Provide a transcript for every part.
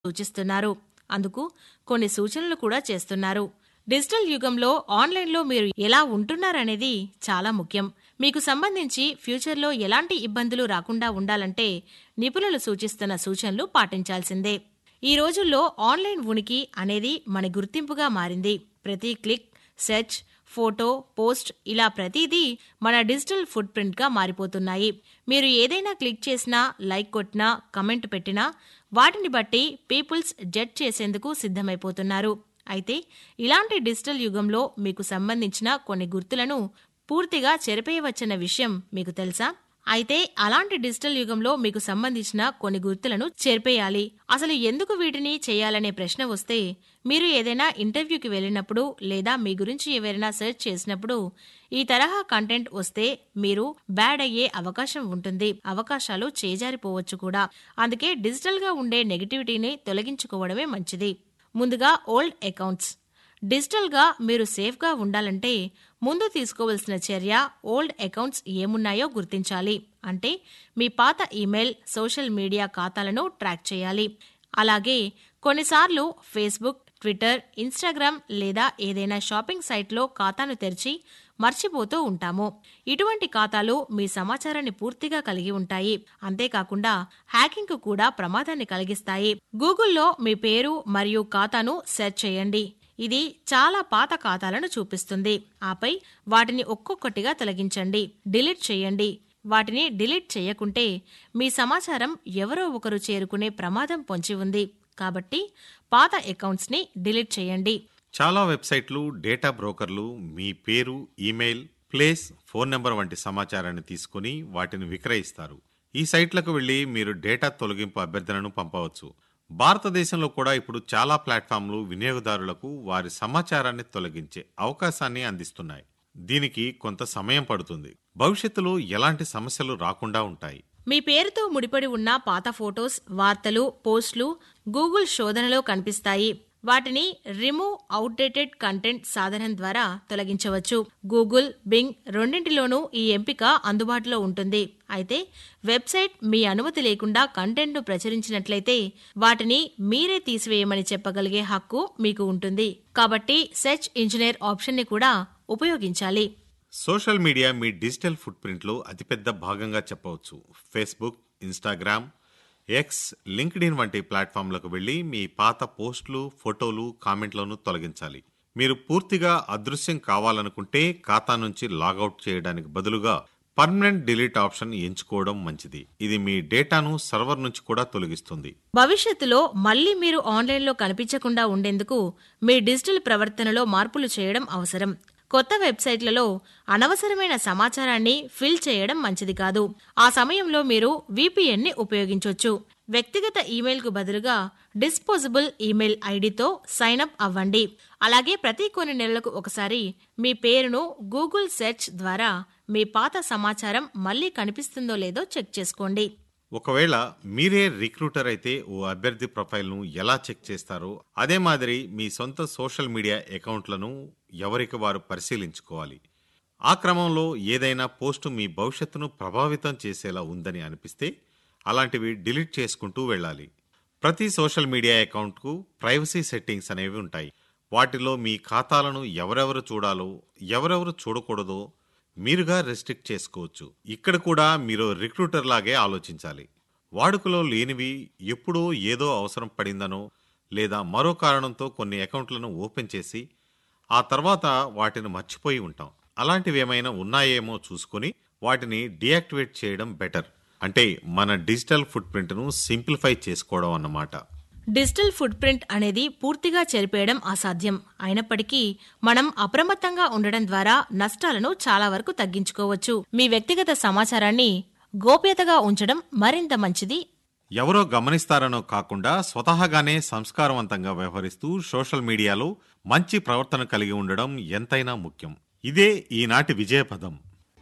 సూచిస్తున్నారు అందుకు కొన్ని సూచనలు కూడా చేస్తున్నారు డిజిటల్ యుగంలో ఆన్లైన్లో మీరు ఎలా ఉంటున్నారనేది చాలా ముఖ్యం మీకు సంబంధించి ఫ్యూచర్లో ఎలాంటి ఇబ్బందులు రాకుండా ఉండాలంటే నిపుణులు సూచిస్తున్న సూచనలు పాటించాల్సిందే ఈ రోజుల్లో ఆన్లైన్ ఉనికి అనేది మన గుర్తింపుగా మారింది ప్రతి క్లిక్ సెర్చ్ ఫోటో పోస్ట్ ఇలా ప్రతిదీ మన డిజిటల్ ఫుట్ ప్రింట్గా మారిపోతున్నాయి మీరు ఏదైనా క్లిక్ చేసినా లైక్ కొట్టినా కమెంట్ పెట్టినా వాటిని బట్టి పీపుల్స్ జడ్జ్ చేసేందుకు సిద్ధమైపోతున్నారు అయితే ఇలాంటి డిజిటల్ యుగంలో మీకు సంబంధించిన కొన్ని గుర్తులను పూర్తిగా చెరిపేయవచ్చన్న విషయం మీకు తెలుసా అయితే అలాంటి డిజిటల్ యుగంలో మీకు సంబంధించిన కొన్ని గుర్తులను చెరిపేయాలి అసలు ఎందుకు వీటిని చేయాలనే ప్రశ్న వస్తే మీరు ఏదైనా ఇంటర్వ్యూకి వెళ్ళినప్పుడు లేదా మీ గురించి ఎవరైనా సెర్చ్ చేసినప్పుడు ఈ తరహా కంటెంట్ వస్తే మీరు బ్యాడ్ అయ్యే అవకాశం ఉంటుంది అవకాశాలు చేజారిపోవచ్చు కూడా అందుకే డిజిటల్గా ఉండే నెగిటివిటీని తొలగించుకోవడమే మంచిది ముందుగా ఓల్డ్ అకౌంట్స్ డిజిటల్గా మీరు సేఫ్గా ఉండాలంటే ముందు తీసుకోవలసిన చర్య ఓల్డ్ అకౌంట్స్ ఏమున్నాయో గుర్తించాలి అంటే మీ పాత ఈమెయిల్ సోషల్ మీడియా ఖాతాలను ట్రాక్ చేయాలి అలాగే కొన్నిసార్లు ఫేస్బుక్ ట్విట్టర్ ఇన్స్టాగ్రామ్ లేదా ఏదైనా షాపింగ్ సైట్లో ఖాతాను తెరిచి మర్చిపోతూ ఉంటాము ఇటువంటి ఖాతాలు మీ సమాచారాన్ని పూర్తిగా కలిగి ఉంటాయి అంతేకాకుండా హ్యాకింగ్కు కూడా ప్రమాదాన్ని కలిగిస్తాయి గూగుల్లో మీ పేరు మరియు ఖాతాను సెర్చ్ చేయండి ఇది చాలా పాత ఖాతాలను చూపిస్తుంది ఆపై వాటిని ఒక్కొక్కటిగా తొలగించండి డిలీట్ చేయండి వాటిని డిలీట్ చేయకుంటే మీ సమాచారం ఎవరో ఒకరు చేరుకునే ప్రమాదం పొంచి ఉంది కాబట్టి పాత అకౌంట్స్ని డిలీట్ చేయండి చాలా వెబ్సైట్లు డేటా బ్రోకర్లు మీ పేరు ఈమెయిల్ ప్లేస్ ఫోన్ నెంబర్ వంటి సమాచారాన్ని తీసుకుని వాటిని విక్రయిస్తారు ఈ సైట్లకు వెళ్లి మీరు డేటా తొలగింపు అభ్యర్థనను పంపవచ్చు భారతదేశంలో కూడా ఇప్పుడు చాలా ప్లాట్ఫామ్లు వినియోగదారులకు వారి సమాచారాన్ని తొలగించే అవకాశాన్ని అందిస్తున్నాయి దీనికి కొంత సమయం పడుతుంది భవిష్యత్తులో ఎలాంటి సమస్యలు రాకుండా ఉంటాయి మీ పేరుతో ముడిపడి ఉన్న పాత ఫోటోస్ వార్తలు పోస్టులు గూగుల్ శోధనలో కనిపిస్తాయి వాటిని రిమూవ్ అవుట్డేటెడ్ కంటెంట్ సాధనం ద్వారా తొలగించవచ్చు గూగుల్ బింగ్ రెండింటిలోనూ ఈ ఎంపిక అందుబాటులో ఉంటుంది అయితే వెబ్సైట్ మీ అనుమతి లేకుండా కంటెంట్ను ప్రచురించినట్లయితే వాటిని మీరే తీసివేయమని చెప్పగలిగే హక్కు మీకు ఉంటుంది కాబట్టి సెర్చ్ ఇంజనీర్ ఆప్షన్ని కూడా ఉపయోగించాలి సోషల్ మీడియా మీ డిజిటల్ ఫుట్ ప్రింట్లో అతిపెద్ద భాగంగా చెప్పవచ్చు ఫేస్బుక్ ఇన్స్టాగ్రామ్ ఎక్స్ లింక్డ్ఇన్ వంటి ప్లాట్ఫామ్లకు వెళ్లి మీ పాత పోస్టులు ఫోటోలు కామెంట్లను తొలగించాలి మీరు పూర్తిగా అదృశ్యం కావాలనుకుంటే ఖాతా నుంచి లాగౌట్ చేయడానికి బదులుగా పర్మనెంట్ డిలీట్ ఆప్షన్ ఎంచుకోవడం మంచిది ఇది మీ డేటాను సర్వర్ నుంచి కూడా తొలగిస్తుంది భవిష్యత్తులో మళ్లీ మీరు ఆన్లైన్లో కనిపించకుండా ఉండేందుకు మీ డిజిటల్ ప్రవర్తనలో మార్పులు చేయడం అవసరం కొత్త వెబ్సైట్లలో అనవసరమైన సమాచారాన్ని ఫిల్ చేయడం మంచిది కాదు ఆ సమయంలో మీరు VPN ని ఉపయోగించవచ్చు వ్యక్తిగత ఈమెయిల్కు బదులుగా డిస్పోజబుల్ ఈమెయిల్ ఐడితో సైన్ అప్ అవ్వండి అలాగే ప్రతి కొన్ని నెలలకు ఒకసారి మీ పేరును గూగుల్ సెర్చ్ ద్వారా మీ పాత సమాచారం మళ్లీ కనిపిస్తుందో లేదో చెక్ చేసుకోండి ఒకవేళ మీరే రిక్రూటర్ అయితే ఓ అభ్యర్థి ప్రొఫైల్ను ఎలా చెక్ చేస్తారో అదే మాదిరి మీ సొంత సోషల్ మీడియా అకౌంట్లను ఎవరికి వారు పరిశీలించుకోవాలి ఆ క్రమంలో ఏదైనా పోస్టు మీ భవిష్యత్తును ప్రభావితం చేసేలా ఉందని అనిపిస్తే అలాంటివి డిలీట్ చేసుకుంటూ వెళ్ళాలి ప్రతి సోషల్ మీడియా అకౌంట్కు ప్రైవసీ సెట్టింగ్స్ అనేవి ఉంటాయి వాటిలో మీ ఖాతాలను ఎవరెవరు చూడాలో ఎవరెవరు చూడకూడదో మీరుగా రెస్ట్రిక్ట్ చేసుకోవచ్చు ఇక్కడ కూడా మీరు రిక్రూటర్ లాగే ఆలోచించాలి వాడుకలో లేనివి ఎప్పుడో ఏదో అవసరం పడిందనో లేదా మరో కారణంతో కొన్ని అకౌంట్లను ఓపెన్ చేసి ఆ తర్వాత వాటిని మర్చిపోయి ఉంటాం అలాంటివి ఏమైనా ఉన్నాయేమో చూసుకొని వాటిని డియాక్టివేట్ చేయడం బెటర్ అంటే మన డిజిటల్ ఫుట్ ప్రింట్ను సింప్లిఫై చేసుకోవడం అన్నమాట డిజిటల్ ఫుట్ ప్రింట్ అనేది పూర్తిగా చెరిపేయడం అసాధ్యం అయినప్పటికీ మనం అప్రమత్తంగా ఉండడం ద్వారా నష్టాలను చాలా వరకు తగ్గించుకోవచ్చు మీ వ్యక్తిగత సమాచారాన్ని గోప్యతగా ఉంచడం మరింత మంచిది ఎవరో గమనిస్తారనో కాకుండా స్వతహాగానే సంస్కారవంతంగా వ్యవహరిస్తూ సోషల్ మీడియాలో మంచి ప్రవర్తన కలిగి ఉండడం ఎంతైనా ముఖ్యం ఇదే ఈనాటి విజయపదం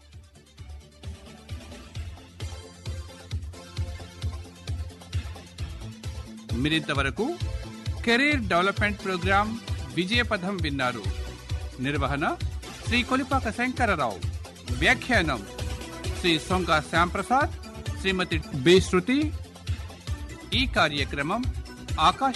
మీరింతవరకు కెరీర్ డెవలప్మెంట్ ప్రోగ్రాం విజయపథం విన్నారు నిర్వహణ శ్రీ కొలిపాక శంకరరావు వ్యాఖ్యానం శ్రీ సొంగ శ్యాంప్రసాద్ శ్రీమతి బి శృతి ఈ కార్యక్రమం ఆకాశ